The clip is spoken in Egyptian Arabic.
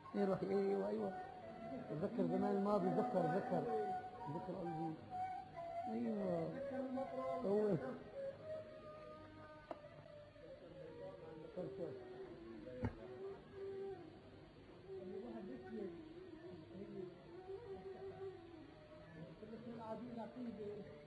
يروح ايوه ايوه تذكر زمان الماضي ذكر ذكر ذكر قلبي ايوه هو العظيم عقيده